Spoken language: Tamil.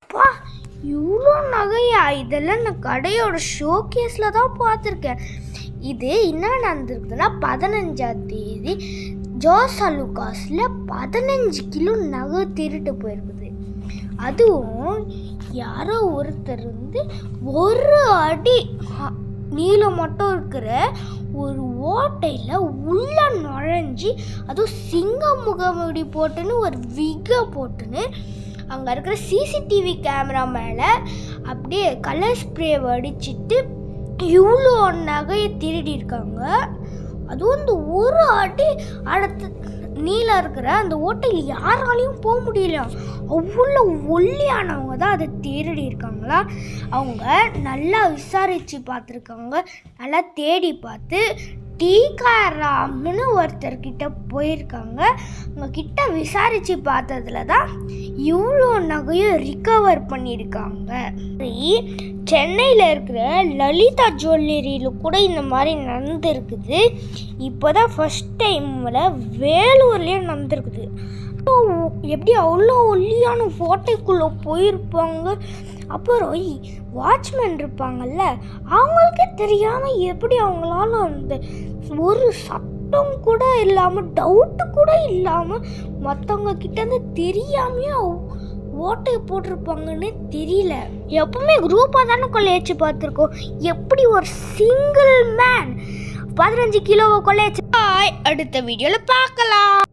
பா இவ்வளோ நகையா இதெல்லாம் நான் கடையோட ஷோகேஸில் தான் பார்த்துருக்கேன் இது என்ன நடந்திருக்குதுன்னா பதினஞ்சாம் தேதி ஜோஸ் அலுகாஸில் பதினஞ்சு கிலோ நகை திருட்டு போயிருக்குது அதுவும் யாரோ ஒருத்தர் வந்து ஒரு அடி அ, நீளம் மட்டும் இருக்கிற ஒரு ஓட்டையில் உள்ள நுழைஞ்சி அதுவும் சிங்க முகமுடி போட்டுன்னு ஒரு விகை போட்டுன்னு அங்கே இருக்கிற சிசிடிவி கேமரா மேலே அப்படியே கலர் ஸ்ப்ரே அடிச்சிட்டு இவ்வளோ நகையை திருடி இருக்காங்க அதுவும் இந்த ஒரு அடி அடுத்து நீளம் இருக்கிற அந்த ஓட்டையில் யாராலையும் போக முடியல அவ்வளோ ஒல்லியானவங்க தான் அதை திருடி இருக்காங்களா அவங்க நல்லா விசாரித்து பார்த்துருக்காங்க நல்லா தேடி பார்த்து டீகாராம்னு ஒருத்தர்கிட்ட போயிருக்காங்க அவங்க கிட்ட விசாரித்து பார்த்ததுல தான் இவ்வளோ நகையும் ரிகவர் பண்ணியிருக்காங்க சரி, சென்னையில் இருக்கிற லலிதா ஜுவல்லரியில் கூட இந்த மாதிரி நடந்திருக்குது இப்போ தான் ஃபஸ்ட் டைமில் வேலூர்லேயும் நடந்திருக்குது அவ்வளோ எப்படி அவ்வளோ ஒல்லியான ஃபோட்டோக்குள்ளே போயிருப்பாங்க அப்புறம் வாட்ச்மேன் இருப்பாங்கல்ல அவங்களுக்கே தெரியாமல் எப்படி அவங்களால அந்த ஒரு சத்தம் கூட இல்லாமல் டவுட்டு கூட இல்லாமல் மற்றவங்க கிட்டேருந்து தெரியாமையே அவ்- ஓட்டையை போட்டிருப்பாங்கன்னு தெரியல எப்பவுமே குரூப்பாக தானே கொள்ளையச்சு பார்த்துருக்கோம் எப்படி ஒரு சிங்கிள் மேன் பதினஞ்சு கிலோவை கொள்ளையச்சு அடுத்த வீடியோவில் பார்க்கலாம்